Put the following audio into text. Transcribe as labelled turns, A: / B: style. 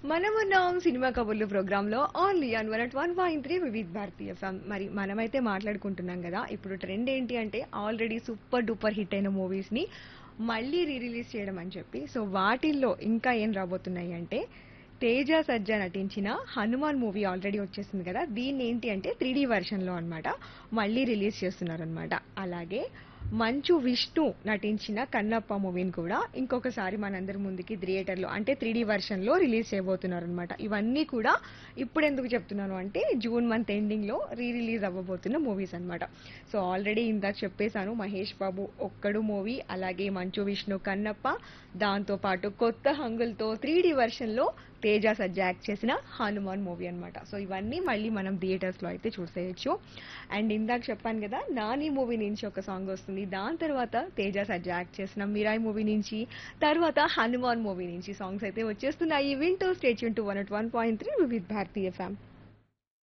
A: మనమున్నాం సినిమా కబుర్లు ప్రోగ్రామ్ లో only on one at one point three Vividh Bharati FM మరి మనమైతే మాట్లాడుకుంటున్నాం కదా ఇప్పుడు ట్రెండ్ ఏంటి అంటే ఆల్రెడీ సూపర్ డూపర్ హిట్ అయిన మూవీస్ ని మళ్ళీ రీ రిలీజ్ చేయడం అని చెప్పి సో వాటిల్లో ఇంకా ఏం రాబోతున్నాయి అంటే తేజ సజ్జా నటించిన హనుమాన్ మూవీ ఆల్రెడీ వచ్చేసింది కదా దీన్ని ఏంటి అంటే త్రీ డీ లో అన్నమాట మళ్ళీ రిలీజ్ చేస్తున్నారు అనమాట అలాగే మంచు విష్ణు నటించిన కన్నప్ప మూవీని కూడా ఇంకొకసారి మనందరి ముందుకి థియేటర్లో అంటే త్రీ డీ లో రిలీజ్ చేయబోతున్నారు అనమాట ఇవన్నీ కూడా ఇప్పుడు ఎందుకు చెప్తున్నాను అంటే జూన్ మంత్ ఎండింగ్ లో రీ రిలీజ్ అవ్వబోతున్న మూవీస్ అన్నమాట సో ఆల్రెడీ ఇందాక చెప్పేశాను మహేష్ బాబు ఒక్కడు మూవీ అలాగే మంచు విష్ణు కన్నప్ప దాంతో పాటు కొత్త హంగులతో త్రీ డీ లో తేజ సజ్జా యాక్ట్ చేసిన హనుమాన్ మూవీ అన్నమాట సో ఇవన్నీ మళ్ళీ మనం థియేటర్స్ లో అయితే చూసేయచ్చు అండ్ ఇందాక చెప్పాను కదా నాని మూవీ నుంచి ఒక సాంగ్ వస్తుంది దాని తర్వాత తేజ సజ్జా యాక్ట్ చేసిన మిరాయి మూవీ నుంచి తర్వాత హనుమాన్ మూవీ నుంచి సాంగ్స్ అయితే వచ్చేస్తున్నాయి వింటూ stay tuned to one at one point three Vividh Bharati ఫ్యామ్